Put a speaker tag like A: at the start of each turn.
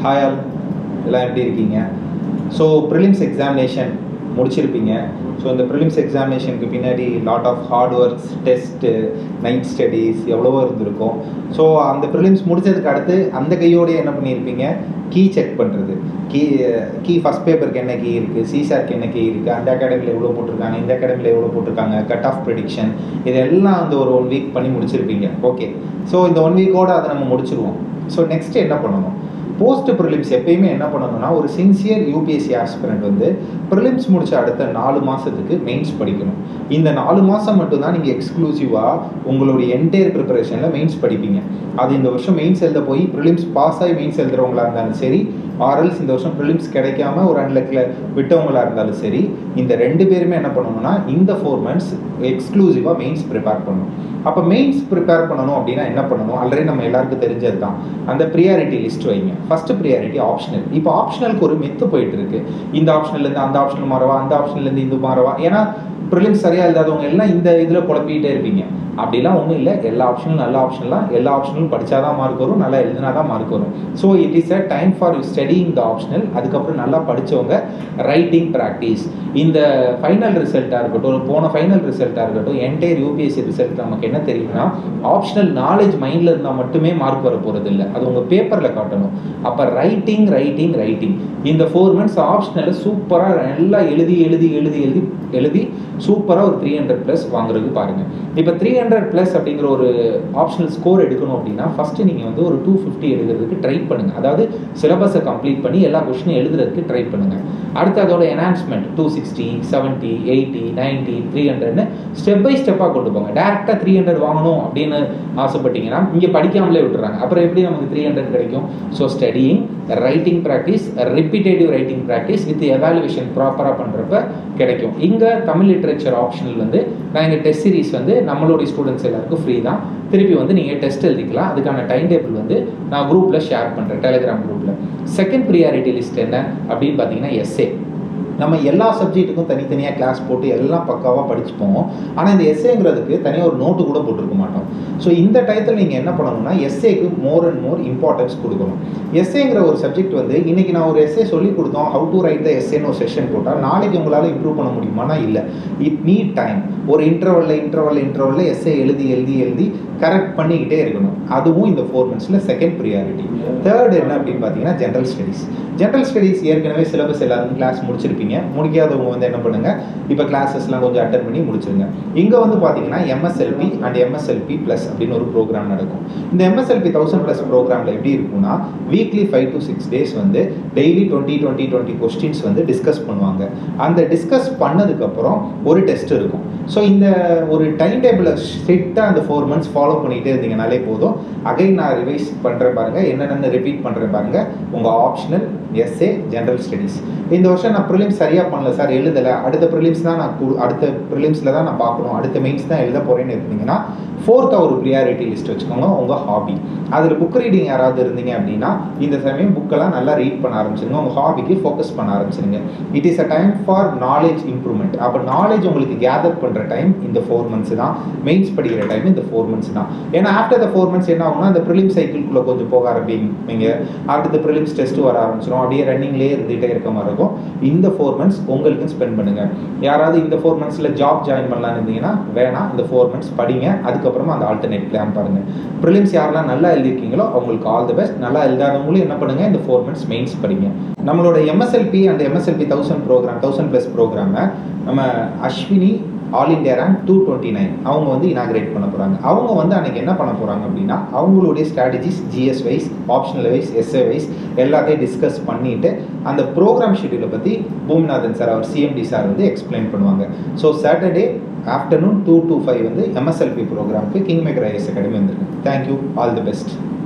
A: hi all எல்லாம் எப்படி இருக்கீங்க ஸோ ப்ரிலிம்ஸ் எக்ஸாமினேஷன் முடிச்சிருப்பீங்க ஸோ இந்த ப்ரிலிம்ஸ் எக்ஸாமினேஷனுக்கு பின்னாடி lot of hard works test night studies எவ்வளவோ இருந்திருக்கும் ஸோ அந்த ப்ரிலிம்ஸ் முடிச்சதுக்கு அடுத்து அந்த கையோடய என்ன பண்ணியிருப்பீங்க கீ செக் பண்ணுறது கீ கீ ஃபஸ்ட் பேப்பருக்கு என்ன கீ இருக்குது சிசார்க்கு என்ன கீ இருக்குது அந்த அகாடமியில் எவ்வளோ போட்டிருக்காங்க இந்த அகாடமியில் எவ்வளோ போட்டிருக்காங்க கட் ஆஃப் ப்ரெடிக்ஷன் இதெல்லாம் வந்து ஒரு ஒன் வீக் பண்ணி முடிச்சிருப்பீங்க ஓகே ஸோ இந்த ஒன் வீக்கோடு அதை நம்ம முடிச்சிருவோம் ஸோ நெக்ஸ்ட் என்ன பண்ணணும் போஸ்ட் ப்ரிலிம்ஸ் எப்பயுமே என்ன பண்ணணும்னா ஒரு சின்சியர் யூபிஎஸ்சி ஆஸ்பிரண்ட் வந்து ப்ரிலிம்ஸ் முடிச்ச அடுத்த நாலு மாதத்துக்கு மெயின்ஸ் படிக்கணும் இந்த நாலு மாதம் மட்டும்தான் நீங்கள் எக்ஸ்க்ளூசிவாக உங்களுடைய என்டையர் ப்ரிப்பரேஷனில் மெயின்ஸ் படிப்பீங்க அது இந்த வருஷம் மெயின்ஸ் எழுத போய் ப்ரிலிம்ஸ் பாஸ் ஆகி மெயின்ஸ் எழுதுறவங்களா இருந்தாலும் சரி ஆர்எல்ஸ் இந்த வருஷம் ப்ரிலிம்ஸ் கிடைக்காம ஒரு அன்லக்கில் விட்டவங்களா இருந்தாலும் சரி இந்த ரெண்டு பேருமே என்ன பண்ணணும்னா இந்த ஃபோர் மந்த்ஸ் எக்ஸ்க்ளூசிவாக மெயின்ஸ் ப்ரிப்பேர் பண்ணணும் அப்போ மெயின்ஸ் ப்ரிப்பேர் பண்ணணும் அப்படின்னா என்ன பண்ணணும் ஆல்ரெடி நம்ம எல்லாருக்கும் தெரிஞ்சது தான் அந்த ப்ரியாரிட்டி லிஸ்ட் வைங்க ஃபர்ஸ்ட் ப்ரியாரிட்டி ஆப்ஷனல் இப்போ ஆப்ஷனலுக்கு ஒரு மெத்து போயிட்டு இருக்கு இந்த ஆப்ஷனல்லேருந்து அந்த ஆப்ஷனல் மாறவா அந்த ஆப்ஷன்லேருந்து இந்த மாறவா ஏன்னா ப்ரிலிம்ஸ் சரியாக இல்லாதவங்க எல்லாம் இந்த இதில் குழப்பிக்கிட்டே இருப்பீங்க அப்படிலாம் ஒன்றும் இல்லை எல்லா ஆப்ஷனும் நல்ல ஆப்ஷன்லாம் எல்லா ஆப்ஷனும் படித்தா தான் மார்க் வரும் நல்லா எழுதினா தான் மார்க் வரும் so it is a time for you studying the optional அதுக்கப்புறம் நல்லா படித்தவங்க ரைட்டிங் ப்ராக்டிஸ் இந்த ஃபைனல் ரிசல்ட்டாக இருக்கட்டும் போன ஃபைனல் ரிசல்ட்டாக இருக்கட்டும் என்டையர் யூபிஎஸ்சி ரிசல்ட் நமக்கு என்ன தெரியும்னா ஆப்ஷனல் நாலேஜ் மைண்டில் இருந்தால் மட்டுமே மார்க் வர போகிறது இல்லை அது உங்கள் பேப்பரில் காட்டணும் அப்போ ரைட்டிங் ரைட்டிங் ரைட்டிங் இந்த ஃபோர் மந்த்ஸ் ஆப்ஷனலை சூப்பராக நல்லா எழுதி எழுதி எழுதி எழுதி எழுதி சூப்பராக ஒரு த்ரீ ஹண்ட்ரட் ப்ளஸ் வாங்குறதுக்கு பாருங்கள் இப்போ த்ரீ ஹண்ட்ரட் ப்ளஸ் அப்படிங்கிற ஒரு ஆப்ஷனல் ஸ்கோர் எடுக்கணும் அப்படின்னா ஃபஸ்ட்டு நீங்கள் வந்து ஒரு டூ ஃபிஃப்டி எழுதுறதுக்கு ட்ரை பண்ணுங்கள் அதாவது சிலபஸை கம்ப்ளீட் பண்ணி எல்லா கொஸ்டினும் எழுதுறதுக்கு ட்ரை பண்ணுங்கள் அடுத்து அதோட enhancement two sixty seventy eighty ninety three ஹண்ட்ரட்னு ஸ்டெப் பை ஸ்டெப்பாக கொண்டு போங்க டேரெக்டாக த்ரீ ஹண்ட்ரட் வாங்கணும் அப்படின்னு ஆசைப்பட்டீங்கன்னா இங்கே படிக்காமலே விட்டுறாங்க அப்புறம் எப்படி நமக்கு த்ரீ ஹண்ட்ரட் கிடைக்கும் so studying writing practice repetitive writing practice with evaluation ப்ராப்பராக பண்ணுறப்ப கிடைக்கும் இங்கே தமிழ் லிட்ரேச்சர் ஆப்ஷனல் வந்து நான் எங்கள் டெஸ்ட் சீரிஸ் வந்து நம்மளுடைய ஸ்டூடெண்ட்ஸ் எல்லாருக்கும் ஃப்ரீ தான் திருப்பி வந்து நீங்கள் டெஸ்ட் எழுதிக்கலாம் அதுக்கான டைம் டேபிள் வந்து நான் குரூப்பில் ஷேர் பண்ணுறேன் டெலிகிராம் குரூப்பில் செகண்ட் ப்ரியாரிட்டி லிஸ்ட் என்ன அப்படின்னு பார்த்தீங்கன்னா எஸ்ஏ நம்ம எல்லா சப்ஜெக்ட்டுக்கும் தனித்தனியாக கிளாஸ் போட்டு எல்லாம் பக்காவாக படிச்சுப்போம் ஆனால் இந்த எஸ்ஏங்கிறதுக்கு தனியாக ஒரு நோட்டு கூட போட்டிருக்க மாட்டோம் ஸோ இந்த டயத்தில் நீங்கள் என்ன பண்ணணும்னா எஸ்ஏக்கு மோர் அண்ட் மோர் இம்பார்ட்டன்ஸ் கொடுக்கணும் எஸ்ஏங்கிற ஒரு சப்ஜெக்ட் வந்து இன்றைக்கி நான் ஒரு எஸ்ஏ சொல்லி கொடுத்தோம் ஹவு டு ரைட் த எஸ்ஏன்னு ஒரு செஷன் போட்டால் நாளைக்கு உங்களால் இம்ப்ரூவ் பண்ண முடியுமானா இல்லை இட் நீட் டைம் ஒரு இன்டர்வலில் இன்டர்வல் இன்டர்வலில் எஸ்ஏ எழுதி எழுதி எழுதி கரெக்ட் பண்ணிக்கிட்டே இருக்கணும் அதுவும் இந்த ஃபோர் மந்த்ஸில் செகண்ட் ப்ரியாரிட்டி தேர்ட் என்ன அப்படின்னு பார்த்தீங்கன்னா ஜென்ரல் ஸ்டடீஸ் ஜென்ரல் ஸ்டடீஸ் ஏற்கனவே சிலபஸ் எல்லாரும் கிளாஸ் முடிச்சிருப்பீங்க முடிக்காதவங்க வந்து என்ன பண்ணுங்கள் இப்போ கிளாஸஸ்லாம் கொஞ்சம் அட்டன் பண்ணி முடிச்சிருங்க இங்கே வந்து பார்த்தீங்கன்னா எம்எஸ்எல்பி அண்ட் எம்எஸ்எல்பி ப்ளஸ் அப்படின்னு ஒரு ப்ரோக்ராம் நடக்கும் இந்த எம்எஸ்எல்பி தௌசண்ட் ப்ளஸ் ப்ரோக்ராமில் எப்படி இருக்கும்னா weekly five to six days வந்து daily twenty twenty twenty questions வந்து டிஸ்கஸ் பண்ணுவாங்க அந்த டிஸ்கஸ் பண்ணதுக்கப்புறம் ஒரு டெஸ்ட் இருக்கும் ஸோ இந்த ஒரு டைம் டேபிளை ஸ்ட்ரிக்டாக அந்த ஃபோர் மந்த்ஸ் ஃபாலோ பண்ணிகிட்டே இருந்தீங்கனாலே போதும் அகைன் நான் ரிவைஸ் பண்ணுறேன் பாருங்கள் என்னென்ன ரிப்பீட் பண்ணுறேன் பாருங்கள் உங்கள் ஆப்ஷனல் எஸ்ஏ ஜென்ரல் ஸ்டடீஸ் இந்த வருஷம் நான் ப்ரிலிம்ஸ் சரியாக பண்ணல சார் எழுதலை அடுத்த ப்ரிலிம்ஸ் தான் நான் கு- அடுத்த ப்ரிலிம்ஸில் தான் நான் பார்க்கணும் அடுத்த மெயின்ஸ் தான் எழுத போகிறேன்னு இருந்தீங்கன்னா ஃபோர்த்தாக ஒரு ப்ரியாரிட்டி லிஸ்ட் வச்சுக்கோங்க உங்கள் ஹாபி அதில் புக் ரீடிங் யாராவது இருந்தீங்க அப்படின்னா இந்த சமயம் புக்கெல்லாம் நல்லா ரீட் பண்ண ஆரம்பிச்சிருங்க உங்கள் ஹாபிக்கு ஃபோக்கஸ் பண்ண ஆரம்பிச்சிருங்க it is a time for knowledge improvement அப்போ நாலேஜ் உங்களுக்கு கேதர் பண்ணுற டைம் இந்த ஃபோர் மந்த்ஸ் தான் மெயின்ஸ் படிக்கிற டைம் இந்த ஃபோர் மந்த்ஸ் தான் ஏன்னா ஆஃப்டர் த ஃபோர் மந்த்ஸ் என்ன ஆகும்னா அந்த ப்ரிலிம் சைக்கிள்குள்ளே கொஞ்சம் போக ஆரம்பிங்க அடுத்த ப்ரிலிம்ஸ் டெஸ்ட் வர ஆரம்பிச்சிடும் அப்படியே ரன்னிங்லேயே இருந்துகிட்டே இருக்க மாதிரி இருக்கும் இந்த ஃபோர் மந்த்ஸ் உங்களுக்கு ஸ்பெண்ட் பண்ணுங்க யாராவது இந்த ஃபோர் மந்த்ஸில் ஜாப் ஜாயின் பண்ணலாம்னு இருந்தீங்கன்னா வேணாம் இந்த ஃபோர் மந்த்ஸ் படிங்க அதுக்கப்புறமா அந்த ஆல்டர்னேட் பிளான் பாருங்க ப்ரிலிம்ஸ் யாரெல்லாம் நல்லா எழுதிருக்கீங்களோ அவங்களுக்கு ஆல் தி பெஸ்ட் நல்லா எழுதாதவங்களும் என்ன பண்ணுங்க இந்த ஃபோர் மந்த்ஸ் மெயின்ஸ் படிங்க நம்மளோட MSLP and MSLP thousand programme thousand plus ப்ரோக்ராமை நம்ம Ashwini all India rank two twenty nine அவங்க வந்து இனாகிரேட் பண்ண போகிறாங்க அவங்க வந்து அன்னைக்கு என்ன பண்ண போகிறாங்க அப்படின்னா அவங்களுடைய strategies GS wise optional wise essay wise எல்லாத்தையும் டிஸ்கஸ் பண்ணிட்டு அந்த ப்ரோக்ராம் ஷெட்யூலை பற்றி பூமிநாதன் சார் அவர் சிஎம்டி சார் வந்து எக்ஸ்பிளைன் பண்ணுவாங்க so Saturday afternoon two to five வந்து எம்எஸ்எல்பி ப்ரோக்ராமுக்கு கிங் மேக்கர் ஐஎஸ் அகாடமி வந்திருக்கு தேங்க்யூ ஆல் தி பெஸ்ட்